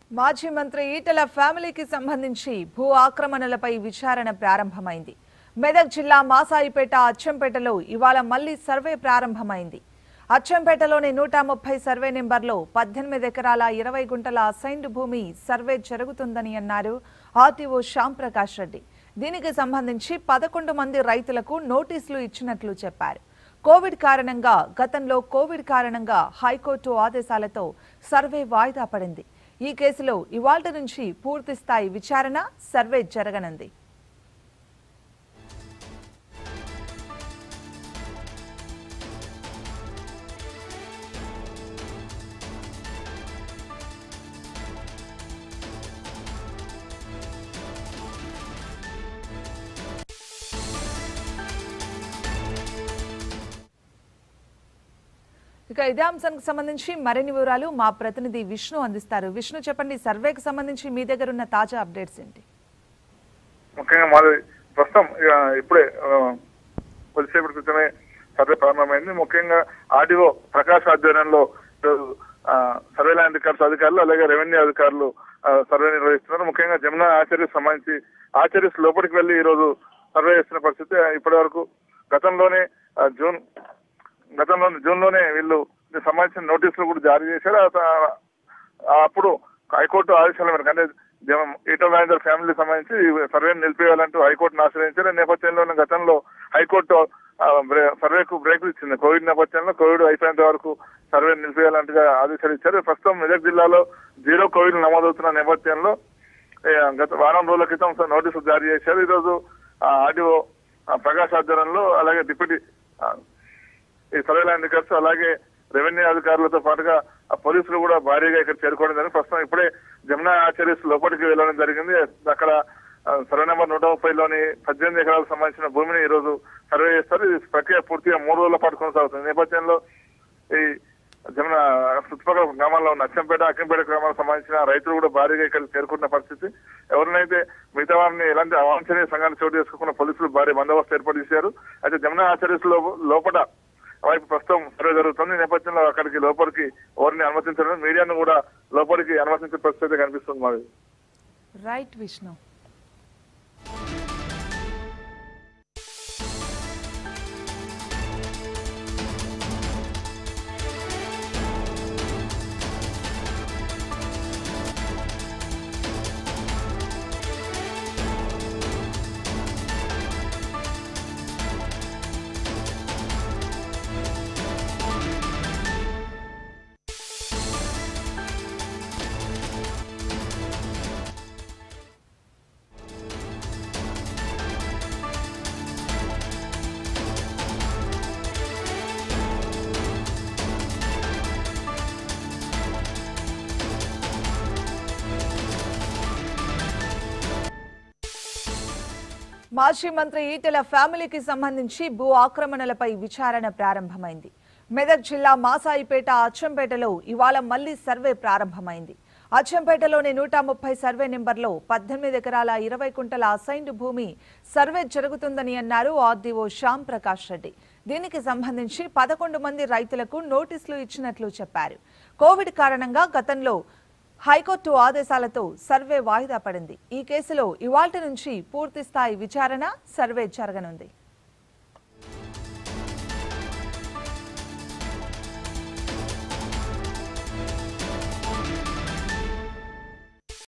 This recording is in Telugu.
మాజీ మంత్రి ఈటెల ఫ్యామిలీకి సంబంధించి భూ ఆక్రమణలపై విచారణ ప్రారంభమైంది మెదక్ జిల్లా మాసాయిపేట అచ్చంపేటలో ఇవాళ మళ్లీ సర్వే ప్రారంభమైంది అచ్చంపేటలోని నూట ముప్పై సర్వే నెంబర్లో పద్దెనిమిది ఎకరాల ఇరవై గుంటల అసైన్డ్ భూమి సర్వే జరుగుతుందని అన్నారు ఆర్టీఓ శ్యామ్ ప్రకాష్ రెడ్డి దీనికి సంబంధించి పదకొండు మంది రైతులకు నోటీసులు ఇచ్చినట్లు చెప్పారు కోవిడ్ కారణంగా గతంలో కోవిడ్ కారణంగా హైకోర్టు ఆదేశాలతో సర్వే వాయిదా పడింది ఈ కేసులో ఇవాల్టి నుంచి పూర్తి స్థాయి విచారణ సర్వే జరగనుంది ఇక ఇదే అంశానికి సంబంధించి మరిన్ని వివరాలు మా ప్రతినిధి విష్ణు అందిస్తారు విష్ణు చెప్పండి సర్వేకి సంబంధించి మీ దగ్గర ఉన్న తాజా అప్డేట్స్ ఏంటి ముఖ్యంగా మాది ప్రస్తుతం ఇక ఇప్పుడే ఆ, కొద్దిసేపటి క్రితమే సర్వే ప్రారంభమైంది ముఖ్యంగా ఆర్డీఓ ప్రకాష్ ఆధ్వర్యంలో ఈరోజు, ఆ, సర్వే ల్యాండ్ రికార్డ్స్ అధికారులు అలాగే రెవెన్యూ అధికారులు ఆ, సర్వే నిర్వహిస్తున్నారు ముఖ్యంగా జమున ఆచార్యస్ సంబంధించి ఆచార్యస్ లోపలికి వెళ్లి ఈ రోజు సర్వే చేస్తున్న పరిస్థితి ఇప్పటి వరకు గతంలోనే ఆ, జూన్ గతంలో జూన్ లోనే వీళ్ళు దీనికి సంబంధించిన నోటీసులు కూడా జారీ చేశారు ఆ త- ఆ అప్పుడు హైకోర్టు ఆదేశాల మేరకు అంటే జనం ఈటల రాజేందర్ ఫ్యామిలీ సంబంధించి సర్వే నిలిపేయాలంటూ హైకోర్టును ఆశ్రయించారు ఈ నేపథ్యంలో గతంలో హైకోర్టు ఆ, బ్రే- సర్వేకు బ్రేకులు ఇచ్చింది కోవిడ్ నేపథ్యంలో కోవిడ్ అయిపోయేంత వరకు సర్వే నిలిపేయాలంటూగా ఆదేశాలు ఇచ్చారు ప్రస్తుతం మెదక్ జిల్లాలో జీరో కోవిడ్ నమోదవుతున్న నేపథ్యంలో ఏ, గత వారం రోజుల క్రితం స- నోటీసులు జారీ చేశారు ఈరోజు ఆర్డీఓ ప్రకాష్ ఆధ్వర్యంలో అలాగే డిప్యూటీ ఆ, ఈ సర్వే ల్యాండ్ రికార్డ్స్ అలాగే రెవెన్యూ అధికారులతో పాటుగా ఆ పోలీసులు కూడా భారీగా ఇక్కడ చేరుకోవడం జరిగింది ప్రస్తుతం ఇప్పుడే జమునా ఆచార్యస్ లోపలికి వెళ్ళడం జరిగింది అక్కడ ఆ, సర్వే నెంబర్ నూట ముప్పైలోని పద్దెనిమిది ఎకరాలకు సంబంధించిన భూమిని ఈ రోజు సర్వే చేస్తారు ఈ ప్రక్రియ పూర్తిగా మూడు రోజుల పాటు కొనసాగుతుంది ఈ నేపథ్యంలో ఈ జమున చుట్టుపక్కల గ్రామాల్లో ఉన్న అచ్చంపేట అక్కంపేట గ్రామాలకు సంబంధించిన రైతులు కూడా భారీగా ఇక్కడ చేరుకుంటున్న పరిస్థితి ఎవరినైతే మిగతా వారిని ఎలాంటి అవాంఛనీయ సంఘాన్ని చోటు చేసుకోకుండా పోలీసులు భారీ బందోబస్తు ఏర్పాటు చేశారు అయితే జమున ఆచార్యస్ లో లోపల వైపు ప్రస్తుతం సర్వే జరుగుతుంది ఈ నేపథ్యంలో అక్కడికి లోపలికి ఎవరిని అనుమతించడం మీడియాను కూడా లోపలికి అనుమతించే పరిస్థితి కనిపిస్తుంది మాది రైట్ విష్ణు మాజీ మంత్రి ఈటెల ఫ్యామిలీకి సంబంధించి భూ ఆక్రమణలపై విచారణ ప్రారంభమైంది మెదక్ జిల్లా మాసాయిపేట అచ్చంపేటలో ఇవాళ మళ్లీ సర్వే ప్రారంభమైంది అచ్చంపేటలోని నూట ముప్పై సర్వే నెంబర్లో పద్దెనిమిది ఎకరాల ఇరవై కుంటల అసైన్డ్ భూమి సర్వే జరుగుతుందని అన్నారు ఆర్డీఓ శ్యామ్ ప్రకాష్ రెడ్డి దీనికి సంబంధించి పదకొండు మంది రైతులకు నోటీసులు ఇచ్చినట్లు చెప్పారు కోవిడ్ కారణంగా గతంలో హైకోర్టు ఆదేశాలతో సర్వే వాయిదా పడింది ఈ కేసులో ఇవాల్టి నుంచి పూర్తి స్థాయి విచారణ సర్వే జరగనుంది